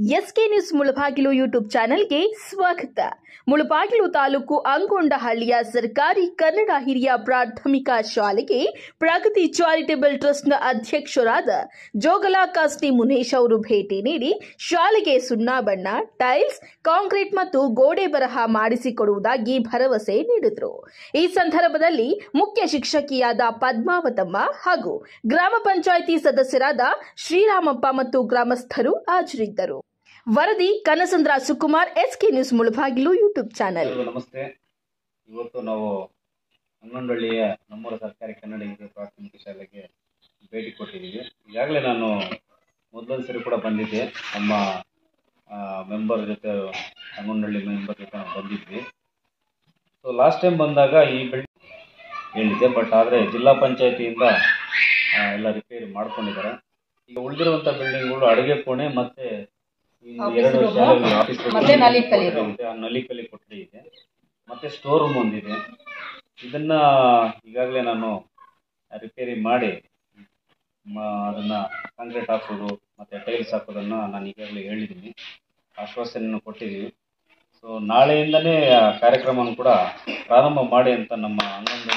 S K news Mulbagal YouTube ಚಾನೆಲ್ಗೆ ಸ್ವಾಗತ ಮುಳಬಾಗಿಲು ತಾಲೂಕು ಅಂಗೊಂಡಹಳ್ಳಿಯ ಸರ್ಕಾರಿ ಕನ್ನಡ ಹಿರಿಯ ಪ್ರಾಥಮಿಕ ಶಾಲೆಗೆ ಪ್ರಗತಿ ಚಾರಿಟೇಬಲ್ ಟ್ರಸ್ಟ್ನ ಅಧ್ಯಕ್ಷರಾದ ಜೋಗಲ ಕಾಸ್ಟಿ ಮುನೇಶ್ ಅವರು ಭೇಟಿ ನೀಡಿ ಶಾಲೆಗೆ ಸುಣ್ಣ ಬಣ್ಣ ಟೈಲ್ಸ್ ಕಾಂಕ್ರೀಟ್ ಮತ್ತು ಗೋಡೆ ಬರಹ ಮಾಡಿಸಿಕೊಡುವುದಾಗಿ ಭರವಸೆ ನೀಡಿದರು ಈ ಸಂದರ್ಭದಲ್ಲಿ ಮುಖ್ಯ ಶಿಕ್ಷಕಿಯಾದ ಪದ್ಮಾವತಮ್ಮ ಹಾಗೂ ಗ್ರಾಮ ಪಂಚಾಯಿತಿ ಸದಸ್ಯರಾದ ಶ್ರೀರಾಮಪ್ಪ ಮತ್ತು ಗ್ರಾಮಸ್ಥರು ಹಾಜರಿದ್ದರು ವರದಿ Kanasandra Sukumar SK news Mulbagal YouTube channel ಎಲ್ರಿಗೂ ನಮಸ್ತೆ ಇವತ್ತು ನಾವು ಹನ್ನೊಂದಳ್ಳಿಯ ನಮ್ಮೂರ ಸರ್ಕಾರಿ ಕನ್ನಡ ಹಿರಿಯ ಪ್ರಾಥಮಿಕ ಶಾಲೆಗೆ ಭೇಟಿ ಕೊಟ್ಟಿದ್ದೀವಿ ಈಗಾಗಲೇ ನಾನು ಮೊದಲೊಂದು ಸರಿ ಕೂಡ ಬಂದಿದ್ದೆ ನಮ್ಮ ಮೆಂಬರ್ ಜೊತೆ ಹನ್ನೊಂದಳ್ಳಿ ಮೆಂಬರ್ ಜೊತೆ ನಾವು ಬಂದಿದ್ವಿ ಸೊ ಲಾಸ್ಟ್ ಟೈಮ್ ಬಂದಾಗ ಈ ಬಿಲ್ಡಿಂಗ್ ಹೇಳಿದ್ದೆ ಬಟ್ ಆದರೆ ಜಿಲ್ಲಾ ಪಂಚಾಯತಿಯಿಂದ ಆ, ಎಲ್ಲ ರಿಪೇರಿ ಮಾಡ್ಕೊಂಡಿದ್ದಾರೆ ಈಗ ಉಳಿದಿರುವಂಥ ಬಿಲ್ಡಿಂಗ್ಗಳು ಅಡುಗೆ ಕೋಣೆ ಮತ್ತೆ ಇನ್ನು ಎರಡು ಶಾಲೆ ಆಫೀಸ್ ಮತ್ತೆ ನಲ್ಲಿ ಕಲಿ ಇದೆ ಆ ನಲ್ಲಿ ಕಲಿ ಕೊಠಡಿ ಇದೆ ಮತ್ತೆ ಸ್ಟೋರ್ ರೂಮ್ ಒಂದಿದೆ ಇದನ್ನ ಈಗಾಗಲೇ ನಾನು ರಿಪೇರಿ ಮಾಡಿ ಮ- ಅದನ್ನ ಕಾಂಕ್ರೀಟ್ ಹಾಕೋದು ಮತ್ತೆ ಟೈಲ್ಸ್ ಹಾಕೋದನ್ನ ನಾನು ಈಗಾಗಲೇ ಹೇಳಿದ್ದೀನಿ ಆಶ್ವಾಸನೆಯನ್ನು ಕೊಟ್ಟಿದ್ದೀವಿ ಸೊ ನಾಳೆಯಿಂದನೇ ಆ ಕಾರ್ಯಕ್ರಮವನ್ನು ಕೂಡ ಪ್ರಾರಂಭ ಮಾಡಿ ಅಂತ ನಮ್ಮ ಹನ್ನೊಂದು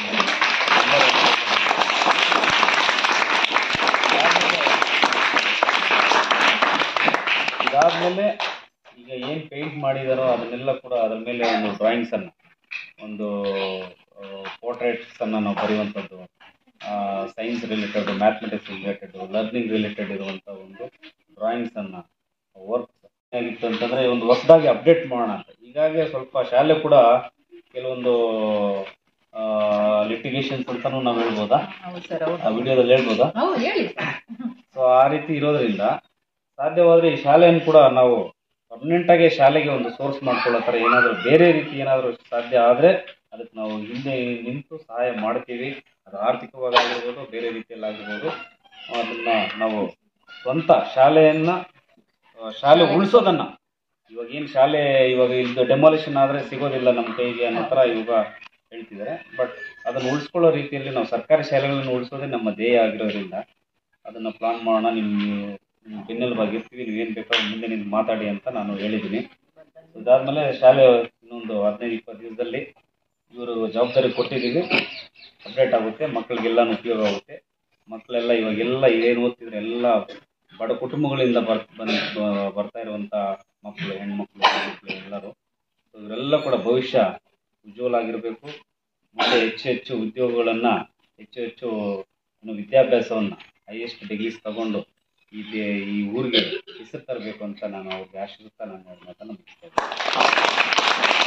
ಇದಾದ್ಮೇಲೆ ಈಗ ಏನು ಪೇಂಟ್ ಮಾಡಿದಾರೋ ಅದನ್ನೆಲ್ಲ ಕೂಡ ಅದ್ರ ಮೇಲೆ ಒಂದು ಡ್ರಾಯಿಂಗ್ಸ್ ಅನ್ನ ಒಂದು ಪೋರ್ಟ್ರೇಟ್ಸ್ ಅನ್ನ ನಾವು ಬರೆಯುವಂಥದ್ದು science related mathematics related learning related ಇರುವಂಥ ಒಂದು ಡ್ರಾಯಿಂಗ್ಸ್ ಅನ್ನ ವರ್ಕ್ ಆಗಿತ್ತು ಅಂತಂದ್ರೆ ಒಂದು ಹೊಸದಾಗಿ ಅಪ್ಡೇಟ್ ಮಾಡೋಣ ಅಂತ ಹೀಗಾಗಿ ಸ್ವಲ್ಪ ಶಾಲೆ ಕೂಡ ಕೆಲವೊಂದು ಲಿಟಿಗೇಷನ್ಸ್ ಅಂತಾನು ನಾವು ಹೇಳ್ಬೋದಾ ಹೌದು ಸರ್ ಹೌದು ಆ ವಿಡಿಯೋದಲ್ಲಿ ಹೇಳ್ಬೋದಾ ಹೌದು ಹೇಳಿ ಸೊ ಆ ರೀತಿ ಇರೋದ್ರಿಂದ ಸಾಧ್ಯವಾದರೆ ಈ ಶಾಲೆಯನ್ನು ಕೂಡ ನಾವು ಪರ್ಮನೆಂಟ್ ಆಗಿ ಶಾಲೆಗೆ ಒಂದು ಸೋರ್ಸ್ ಮಾಡ್ಕೊಳ್ಳೋ ಥರ ಏನಾದರೂ ಬೇರೆ ರೀತಿ ಏನಾದರೂ ಸಾಧ್ಯ ಆದರೆ ಅದಕ್ಕೆ ನಾವು ಹಿಂದೆ ನಿಂತು ಸಹಾಯ ಮಾಡ್ತೀವಿ ಅದು ಆರ್ಥಿಕವಾಗಿ ಆಗಿರ್ಬೋದು ಬೇರೆ ರೀತಿಯಲ್ಲಿ ಆಗಿರ್ಬೋದು ಅದನ್ನ ನಾವು ಸ್ವಂತ ಶಾಲೆಯನ್ನ ಆ, ಶಾಲೆ ಉಳಿಸೋದನ್ನ ಇವಾಗ ಏನು ಶಾಲೆ ಇವಾಗ ಇದು ಡೆಮಾಲಿಷನ್ ಆದರೆ ಸಿಗೋದಿಲ್ಲ ನಮ್ಮ ಕೈಗೆ ಅನ್ನೋ ಥರ ಇವಾಗ ಹೇಳ್ತಿದ್ದಾರೆ ಬಟ್ ಅದನ್ನು ಉಳಿಸ್ಕೊಳ್ಳೋ ರೀತಿಯಲ್ಲಿ ನಾವು ಸರ್ಕಾರಿ ಶಾಲೆಗಳನ್ನು ಉಳಿಸೋದೇ ನಮ್ಮ ಧ್ಯೇಯ ಆಗಿರೋದ್ರಿಂದ ಅದನ್ನ ಪ್ಲಾನ್ ಮಾಡೋಣ ನಿಮ್ಮ ನಿಮ್ಮ ಬೆನ್ನೆಲುಬಾಗಿ ಇರ್ತೀವಿ ನೀವೇನು ಬೇಕಾದ್ರೂ ಮುಂದೆ ನಿಂತು ಮಾತಾಡಿ ಅಂತ ನಾನು ಹೇಳಿದ್ದೀನಿ ಇದಾದ್ಮೇಲೆ ಶಾಲೆ ಇನ್ನೊಂದು ಹದಿನೈದು ಇಪ್ಪತ್ತು ದಿವಸದಲ್ಲಿ ಇವರು ಜವಾಬ್ದಾರಿ ಕೊಟ್ಟಿದ್ದೀವಿ ಅಪ್ಡೇಟ್ ಆಗುತ್ತೆ ಮಕ್ಕಳಿಗೆಲ್ಲನೂ ಉಪಯೋಗ ಆಗುತ್ತೆ ಮಕ್ಕಳೆಲ್ಲ ಇವಾಗೆಲ್ಲ ಏನು ಓದ್ತಿದ್ರೆ ಎಲ್ಲ ಬಡ ಕುಟುಂಬಗಳಿಂದ ಬರ್ ಬಂದ್ ಬರ್ತಾ ಇರುವಂಥ ಮಕ್ಕಳು ಹೆಣ್ಮಕ್ಳು ಮಕ್ಕಳು ಎಲ್ಲರೂ ಸೊ ಇವರೆಲ್ಲ ಕೂಡ ಭವಿಷ್ಯ ಉಜ್ವಲ ಆಗಿರಬೇಕು ಮುಂದೆ ಹೆಚ್ಚು ಹೆಚ್ಚು ಉದ್ಯೋಗಗಳನ್ನು ಹೆಚ್ಚು ಹೆಚ್ಚು ಏನು ವಿದ್ಯಾಭ್ಯಾಸವನ್ನು ಹೈಯೆಸ್ಟ್ ಡಿಗ್ರೀಸ್ ತಗೊಂಡು ಈ ದೇ- ಈ ಊರಿಗೆ ಹೆಸರು ತರಬೇಕು ಅಂತ ನಾನು ಅವ್ರಿಗೆ ಆಶಿಸುತ್ತಾ ನಾನು ಅವ್ರ ಮಾತನ್ನು ಮುಗಿಸ್ತಾ ಇದ್ದೀನಿ.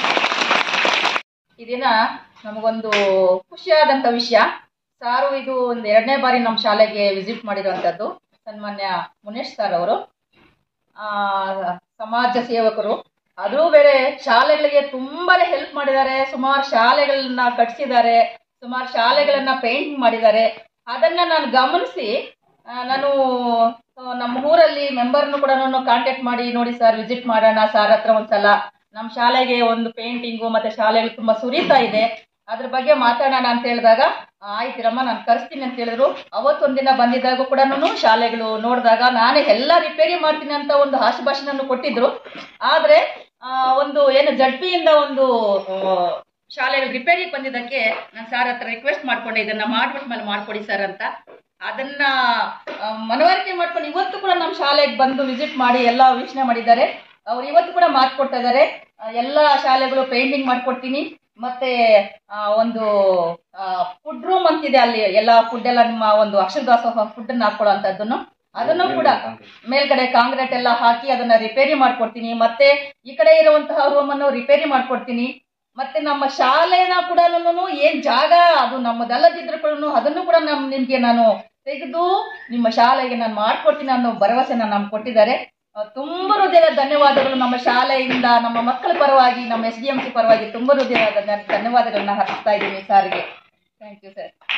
ಈ ದಿನ ನಮಗೊಂದು ಖುಷಿಯಾದಂಥ ವಿಷಯ ಸಾರು ಇದು ಒಂದು ಎರಡನೇ ಬಾರಿ ನಮ್ಮ ಶಾಲೆಗೆ ವಿಸಿಟ್ ಮಾಡಿರುವಂಥದ್ದು ಸನ್ಮಾನ್ಯ ಮುನೇಶ್ ಸರ್ ಅವರು ಆ, ಸಮಾಜ ಸೇವಕರು ಅದು ಬೇರೆ ಶಾಲೆಗಳಿಗೆ ತುಂಬಾನೇ ಹೆಲ್ಪ್ ಮಾಡಿದ್ದಾರೆ ಸುಮಾರು ಶಾಲೆಗಳನ್ನ ಕಟ್ಸಿದ್ದಾರೆ ಸುಮಾರು ಶಾಲೆಗಳನ್ನ ಪೇಂಟ್ ಮಾಡಿದ್ದಾರೆ ಅದನ್ನ ನಾನು ಗಮನಿಸಿ ಆ, ನಾನು ಆ, ನಮ್ಮ ಊರಲ್ಲಿ ಮೆಂಬರ್ನು ಕೂಡ ನಾನು ಕಾಂಟ್ಯಾಕ್ಟ್ ಮಾಡಿ ನೋಡಿ ಸರ್ ವಿಸಿಟ್ ಮಾಡೋಣ ಸರ್ ಹತ್ರ ಒಂದ್ಸಲ ನಮ್ಮ ಶಾಲೆಗೆ ಒಂದು ಪೇಂಟಿಂಗು ಮತ್ತೆ ಶಾಲೆಗಳು ತುಂಬಾ ಸುರಿತಾ ಇದೆ ಅದ್ರ ಬಗ್ಗೆ ಮಾತಾಡೋಣ ಅಂತ ಹೇಳಿದಾಗ ಆಯ್ತಿರಮ್ಮ ನಾನು ಕರೆಸ್ತೀನಿ ಅಂತ ಹೇಳಿದ್ರು ಅವತ್ತೊಂದಿನ ಬಂದಿದ್ದಾಗ ಕೂಡ ಶಾಲೆಗಳು ನೋಡಿದಾಗ ನಾನೇ ಎಲ್ಲ ರಿಪೇರಿ ಮಾಡ್ತೀನಿ ಅಂತ ಒಂದು ಆಶುಭಾಷೆಯನ್ನು ಕೊಟ್ಟಿದ್ರು ಆದ್ರೆ ಆ, ಒಂದು ಏನು ಜಡ್ಪಿಯಿಂದ ಒಂದು ಆ, ಶಾಲೆಗಳು ರಿಪೇರಿಗೆ ಬಂದಿದ್ದಕ್ಕೆ ನಾನು ಸರ್ ಹತ್ರ ರಿಕ್ವೆಸ್ಟ್ ಮಾಡ್ಕೊಂಡೆ ಇದನ್ನ ಮಾಡ್ಬಿಟ್ಟು ಮೇಲೆ ಮಾಡ್ಕೊಡಿ ಸರ್ ಅಂತ ಅದನ್ನ ಆ, ಮನವರಿಕೆ ಮಾಡ್ಕೊಂಡು ಇವತ್ತು ಕೂಡ ನಮ್ಮ ಶಾಲೆಗೆ ಬಂದು ವಿಸಿಟ್ ಮಾಡಿ ಎಲ್ಲ ವೀಕ್ಷಣೆ ಮಾಡಿದ್ದಾರೆ ಅವ್ರು ಇವತ್ತು ಕೂಡ ಮಾತು ಕೊಡ್ತಾ ಇದ್ದಾರೆ ಆ, ಎಲ್ಲ ಶಾಲೆಗಳು ಪೇಂಟಿಂಗ್ ಮಾಡ್ಕೊಡ್ತೀನಿ ಮತ್ತೆ ಆ, ಒಂದು ಫುಡ್ ರೂಮ್ ಅಂತಿದೆ ಅಲ್ಲಿ ಎಲ್ಲ ಫುಡ್ ಎಲ್ಲ ನಿಮ್ಮ ಒಂದು ಅಕ್ಷರದಾಸೋಹ ಫುಡ್ ಅನ್ನ ಹಾಕೊಳ್ಳೋ ಅದನ್ನು ಕೂಡ ಮೇಲ್ಗಡೆ ಕಾಂಕ್ರೀಟ್ ಎಲ್ಲ ಹಾಕಿ ಅದನ್ನ ರಿಪೇರಿ ಮಾಡ್ಕೊಡ್ತೀನಿ ಮತ್ತೆ ಈ ಕಡೆ ಇರುವಂತಹ ರೂಮ್ ಅನ್ನು ರಿಪೇರಿ ಮಾಡ್ಕೊಡ್ತೀನಿ ಮತ್ತೆ ನಮ್ಮ ಶಾಲೆನ ಕೂಡ ಏನ್ ಜಾಗ ಅದು ನಮ್ಮದಲ್ಲದಿದ್ರು ಕೂಡ ಅದನ್ನು ಕೂಡ ನಮ್ ನಿಮ್ಗೆ ನಾನು ತೆಗೆದು ನಿಮ್ಮ ಶಾಲೆಗೆ ನಾನು ಮಾಡ್ಕೊಡ್ತೀನಿ ಅನ್ನೋ ಭರವಸೆನ ನಮ್ಗೆ ಕೊಟ್ಟಿದ್ದಾರೆ ಆ, ತುಂಬ ಹೃದಯದ ಧನ್ಯವಾದಗಳು ನಮ್ಮ ಶಾಲೆಯಿಂದ ನಮ್ಮ ಮಕ್ಕಳ ಪರವಾಗಿ ನಮ್ಮ ಎಸ್ ಡಿ ಎಂ ಸಿ ಪರವಾಗಿ ತುಂಬ ಹೃದಯದ ಧನ್ಯವಾದಗಳನ್ನ ಅರ್ಪಿಸ್ತಾ ಇದ್ದೀನಿ ಸಾರಿಗೆ ಥ್ಯಾಂಕ್ ಯು ಸರ್